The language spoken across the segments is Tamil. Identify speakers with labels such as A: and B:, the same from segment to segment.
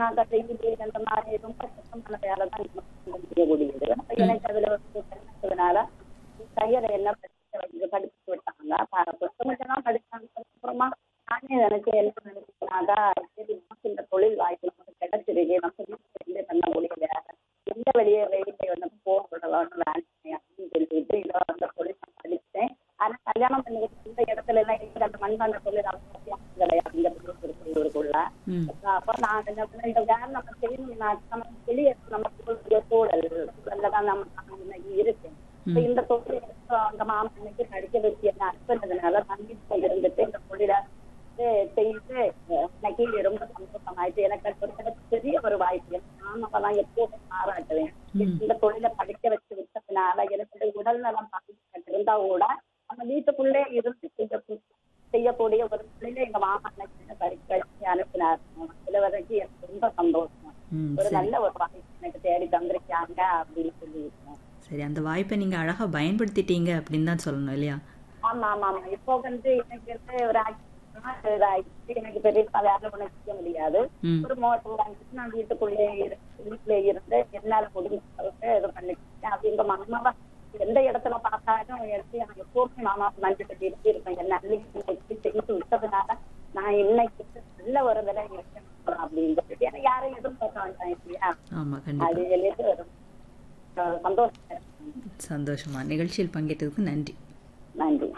A: சொன்னாக்கா செய்யுது அந்த மாதிரி ரொம்ப கஷ்டமான வேலை தான் நமக்கு செய்யக்கூடியது அப்ப எனக்கு அதுல வந்து தெரிஞ்சதுனால தையலை எல்லாம் படிக்க வைக்க படிச்சு விட்டாங்க ப- கொஞ்சம் கொஞ்சம் தான் படிச்சாங்க அப்புறமா நானே எனக்கு என்ன நினைச்சேனாக்கா சரி நமக்கு இந்த தொழில் வாய்ப்பு நமக்கு கிடைச்சிருக்கு நம்ம வீட்டுல இருந்தே பண்ணக்கூடிய வேலை எந்த வெளியே வெளியே வந்து போக விடலாம்னு வேலை அப்படின்னு சொல்லிட்டு இதை அந்த தொழில் நான் படிச்சேன் ஆனா கல்யாணம் பண்ணி வச்ச இந்த இடத்துல எல்லாம் எனக்கு அந்த மண்பாண்ட தொழில் அவசியம் கிடையாது இந்த ஊருக்குள்ள
B: ம்
A: அப்ப நான் என்ன பண்ணேன், இந்த வேலை நம்ம செய்யணும்னா நம்ம வெளியே நமக்கு ஒரு சூழல் சூழல்ல தான் நம்ம நான் இன்னைக்கு இருக்கேன் இப்ப இந்த தொழில் எடுத்து அந்த மாமனுக்கு படிக்க வச்சு என்ன அனுப்பினதுனால தங்கிட்டு இருந்துட்டு இந்த தொழிலை வந்து செய்து இன்னைக்கு ரொம்ப சந்தோஷமாயிட்டு எனக்கு அது ஒரு கிடைச்ச பெரிய ஒரு வாய்ப்பு நான் அப்பதான் எப்போதும் பாராட்டுவேன் இந்த தொழிலை படிக்க வச்சு விட்டதுனால எனக்கு உடல் நலம் பாதிக்கப்பட்டு இருந்தா கூட நம்ம வீட்டுக்குள்ளே இருந்து செய்ய செய்யக்கூடிய ஒரு தொழிலை எங்க மாமா எனக்கு படிக்க வச்சு அனுப்பினார் இதுல வரைக்கும் எனக்கு ரொம்ப சந்தோஷம்
B: ம்
A: ஒரு
B: சரி
A: நல்ல ஒரு வாய்ப்பு எனக்கு தேடி தந்திருக்காங்க அப்படின்னு சொல்லியிருக்கேன்
B: சரி அந்த வாய்ப்பை நீங்க அழகா பயன்படுத்திட்டீங்க அப்படின்னு தான் சொல்லணும் இல்லையா
A: ஆமா ஆமா ஆமா இப்போ வந்து எனக்கு வந்து ஒரு ஆக்சிடென்ட்னா இதாயிடுச்சு எனக்கு பெரிய வேலை ஒண்ணு செய்ய முடியாது
B: ம்
A: ஒரு மோட்டர் வாங்கிட்டு நான் வீட்டுக்குள்ளே இரு- வீட்டுல இருந்து என்னால முடிஞ்ச அளவுக்கு இது பண்ணிக்கிட்டேன் அது எங்க மாமாவை எந்த இடத்துல பார்த்தாலும் எடுத்து எனக்கு எப்பவுமே மாமா நன்றி கட்டி இருப்பேன் என்ன அன்னைக்கு வச்சு செய்து விட்டதுனால நான் இன்னைக்கு நல்ல ஒரு விலை இருக்கேன் அப்படின்னு சொல்லிட்டு ஏன்னா யாரும் எதிர்பார்க்க வேண்டாம் இல்லையா
B: ஆமா கண்டிப்பா
A: அது சொல்லிட்டு ஒரு அஹ், சந்தோஷம் இருக்கு.
B: சந்தோஷமா நிகழ்ச்சியில் பங்கேற்றதுக்கு நன்றி
A: நன்றி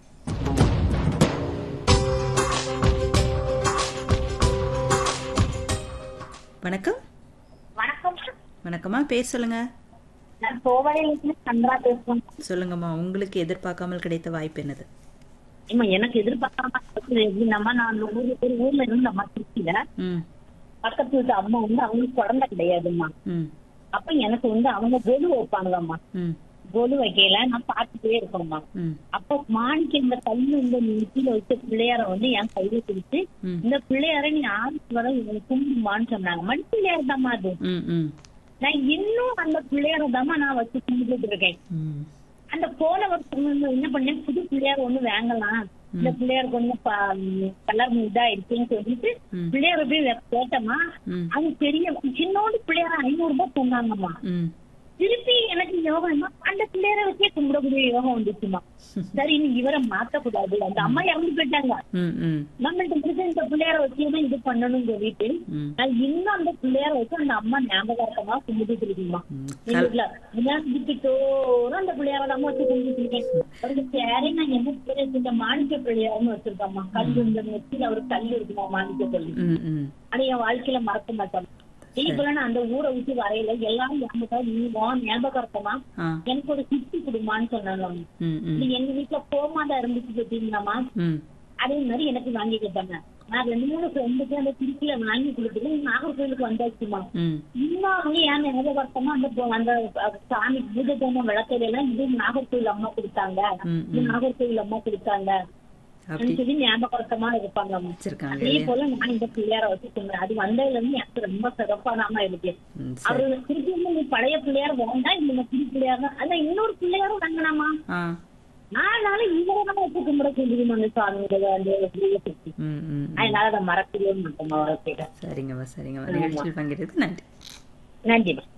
B: வணக்கம்
A: வணக்கம்
B: வணக்கம்மா பேர் சொல்லுங்க
A: நான் கோவையிலிருந்து சந்திரா பேசுறேன்
B: சொல்லுங்கம்மா உங்களுக்கு எதிர்பார்க்காமல் கிடைத்த வாய்ப்பு என்னது
A: ஆமா எனக்கு எதிர்பார்க்காம இருக்குது எப்படின்னா நான் அந்த ஊர் ஒரு ஊர்ல இருந்து நம்ம திருச்சியில
B: ம்
A: பக்கத்து வீட்டு அம்மா வந்து அவங்களுக்கு குழந்தை கிடையாதும்மா
B: ம்
A: அப்ப எனக்கு வந்து அவங்க கொலு வைப்பாங்களாம்மா
B: ம்
A: கொலு வைக்கையில நான் பார்த்துட்டே இருக்கணும்மா
B: ம்
A: அப்ப மாணிக்க இந்த கல்லு இந்த நெத்தியில வச்ச பிள்ளையார வந்து என் கையில கொடுத்து
B: ம்
A: இந்த பிள்ளையார நீ ஆறுக்கு வர கும்பிடுமான்னு சொன்னாங்க மண் பிள்ளையார் தாம்மா அது
B: ம் ம்
A: நான் இன்னும் அந்த பிள்ளையார தாம்மா நான் வச்சு கும்பிட்டு இருக்கேன்
B: ம்
A: அந்த போன வருஷம் வந்து என்ன பண்ணேன் புது பிள்ளையார் ஒண்ணு வாங்கலாம் இந்த பிள்ளையாருக்கு ஒண்ணு கலர் இதாயிடுச்சுன்னு சொல்லிட்டு
B: ம்.
A: பிள்ளையார போய் வெ- கேட்டோமா
B: ம்
A: அது பெரிய சின்னோண்டு பிள்ளையார ஐநூறு ரூபாய் சொன்னாங்கம்மா
B: ம்
A: திருப்பி எனக்கு யோகம்மா அந்த பிள்ளையார வச்சே கும்பிடக்கூடிய யோகம் வந்துச்சுமா சரி நீ இவரை மாத்த கூடாது அந்த அம்மா இறந்து போயிட்டாங்க
B: ம் ம்
A: நம்மள்ட்ட இருந்து இந்த பிள்ளையார வச்சுதான் இது பண்ணணும்னு சொல்லிட்டு
B: ம்
A: நான் இன்னும் அந்த பிள்ளையார வச்சு அந்த அம்மா ஞாபகார்த்தமா கும்பிட்டு இருக்குமா
B: ம்.
A: வீட்டுல விளையாண்டுக்கிட்டோரும் அந்த பிள்ளையார தான் வச்சு கும்பிட்டு இருக்கேன் அவருக்கு பேரே நான் என்ன பேர் வச்சிருக்கேன் மாணிக்க பிள்ளையார்னு வச்சிருக்கேம்மா கல் இந்த நெத்தியில ஒரு கல் இருக்குமா மாணிக்க சொல்லி
B: ம் ம்
A: அது என் வாழ்க்கையில மறக்க மாட்டேன் இப்ப நான் அந்த ஊரை விட்டு வரையில எல்லாரும் ஞாபகத்தா நீ வா ஞாபகார்த்தமா
B: ஆ
A: எனக்கு ஒரு சித்தி குடுமான்னு சொன்னாங்க அவங்க.
B: ம் ம்
A: இது எங்க வீட்டுல கோமாதா இருந்துச்சு பார்த்தீங்களாமா
B: ம்
A: அதே மாதிரி எனக்கு வாங்கி கொடுத்தாங்க நான் ரெண்டு மூணு ஃப்ரெண்டுக்கு அந்த திருச்சியில வாங்கி கொடுத்துட்டு நாகர்கோயிலுக்கு வந்தாச்சுமா
B: ம்
A: இன்னும் அவங்க ஏன் ஞாபகார்த்தமா அந்த பொ- அந்த அஹ், சாமி பூஜை தோணும் விளக்கையில எல்லாம் இது நாகர்கோயில் அம்மா கொடுத்தாங்க
B: ம்
A: இது
B: ம்
A: நாகர்கோயில் அம்மா கொடுத்தாங்க
B: அப்படி
A: அப்படின்னு சொல்லி ஞாபகார்த்தமா இருப்பாங்க
B: வச்சிருக்காங்க
A: அதே
B: இல்லையா
A: போல நான் இந்த பிள்ளையார வச்சுக்கோங்க அது வந்ததுல இருந்து எனக்கு ரொம்ப சிறப்பானாம இருக்கு
B: ம்
A: அவரு
B: சரி
A: திருப்பி வந்து நீ பழைய பிள்ளையார் வேண்டாம் இந்த புது பிள்ளையார் தான் அதான் இன்னொரு பிள்ளையாரும் வாங்கினாமா
B: ஆ
A: ஆனாலும் இவரை தான் வச்சு கும்பிட சொல்லிடுமா அந்த சாமி அந்த தெய்வத்துக்கு.
B: ம் ம் ம்.
A: அதனால அதை மறக்கவே மாட்டோமா வாழ்க்கையில
B: சரிங்கம்மா சரிங்கம்மா நிகழ்ச்சியில் பங்கேற்றதுக்கு நன்றி
A: நன்றிமா